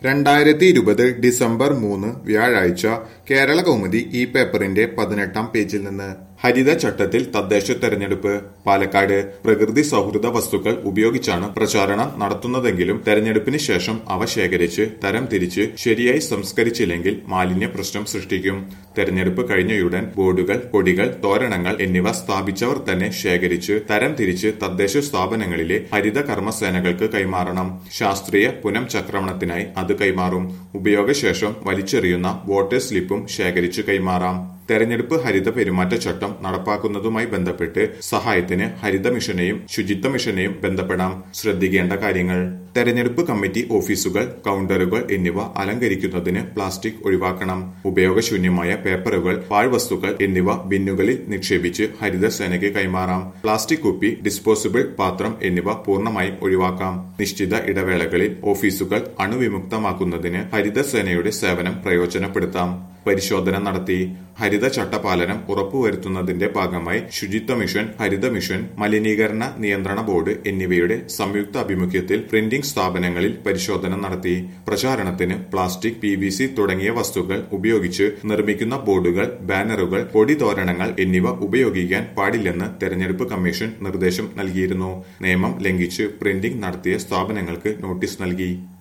രണ്ടായിരത്തി ഇരുപത് ഡിസംബർ മൂന്ന് വ്യാഴാഴ്ച കേരള കൗമുദി ഈ പേപ്പറിന്റെ പതിനെട്ടാം പേജിൽ നിന്ന് ഹരിത ചട്ടത്തിൽ തദ്ദേശ തെരഞ്ഞെടുപ്പ് പാലക്കാട് പ്രകൃതി സൗഹൃദ വസ്തുക്കൾ ഉപയോഗിച്ചാണ് പ്രചാരണം നടത്തുന്നതെങ്കിലും തെരഞ്ഞെടുപ്പിന് ശേഷം അവ ശേഖരിച്ച് തരം തിരിച്ച് ശരിയായി സംസ്കരിച്ചില്ലെങ്കിൽ മാലിന്യ പ്രശ്നം സൃഷ്ടിക്കും തെരഞ്ഞെടുപ്പ് കഴിഞ്ഞയുടൻ ബോർഡുകൾ കൊടികൾ തോരണങ്ങൾ എന്നിവ സ്ഥാപിച്ചവർ തന്നെ ശേഖരിച്ച് തരം തിരിച്ച് തദ്ദേശ സ്ഥാപനങ്ങളിലെ ഹരിത കർമ്മസേനകൾക്ക് കൈമാറണം ശാസ്ത്രീയ പുനംചക്രമണത്തിനായി അത് കൈമാറും ഉപയോഗശേഷം വലിച്ചെറിയുന്ന വോട്ടേഴ്സ് സ്ലിപ്പും ശേഖരിച്ച് കൈമാറാം തെരഞ്ഞെടുപ്പ് ഹരിത പെരുമാറ്റച്ചട്ടം നടപ്പാക്കുന്നതുമായി ബന്ധപ്പെട്ട് സഹായത്തിന് ഹരിത മിഷനെയും ശുചിത്വ മിഷനെയും ബന്ധപ്പെടാം ശ്രദ്ധിക്കേണ്ട കാര്യങ്ങൾ തെരഞ്ഞെടുപ്പ് കമ്മിറ്റി ഓഫീസുകൾ കൗണ്ടറുകൾ എന്നിവ അലങ്കരിക്കുന്നതിന് പ്ലാസ്റ്റിക് ഒഴിവാക്കണം ഉപയോഗശൂന്യമായ പേപ്പറുകൾ പാഴ്വസ്തുക്കൾ എന്നിവ ബിന്നുകളിൽ നിക്ഷേപിച്ച് ഹരിതസേനയ്ക്ക് കൈമാറാം പ്ലാസ്റ്റിക് കുപ്പി ഡിസ്പോസിബിൾ പാത്രം എന്നിവ പൂർണ്ണമായും ഒഴിവാക്കാം നിശ്ചിത ഇടവേളകളിൽ ഓഫീസുകൾ അണുവിമുക്തമാക്കുന്നതിന് ഹരിതസേനയുടെ സേവനം പ്രയോജനപ്പെടുത്താം പരിശോധന നടത്തി ഹരിത ചട്ടപാലനം ഉറപ്പുവരുത്തുന്നതിന്റെ ഭാഗമായി ശുചിത്വ മിഷൻ ഹരിത മിഷൻ മലിനീകരണ നിയന്ത്രണ ബോർഡ് എന്നിവയുടെ സംയുക്ത ആഭിമുഖ്യത്തിൽ പ്രിന്റിംഗ് സ്ഥാപനങ്ങളിൽ പരിശോധന നടത്തി പ്രചാരണത്തിന് പ്ലാസ്റ്റിക് പി വി സി തുടങ്ങിയ വസ്തുക്കൾ ഉപയോഗിച്ച് നിർമ്മിക്കുന്ന ബോർഡുകൾ ബാനറുകൾ പൊടിതോരണങ്ങൾ എന്നിവ ഉപയോഗിക്കാൻ പാടില്ലെന്ന് തെരഞ്ഞെടുപ്പ് കമ്മീഷൻ നിർദ്ദേശം നൽകിയിരുന്നു നിയമം ലംഘിച്ച് പ്രിന്റിംഗ് നടത്തിയ സ്ഥാപനങ്ങൾക്ക് നോട്ടീസ് നൽകി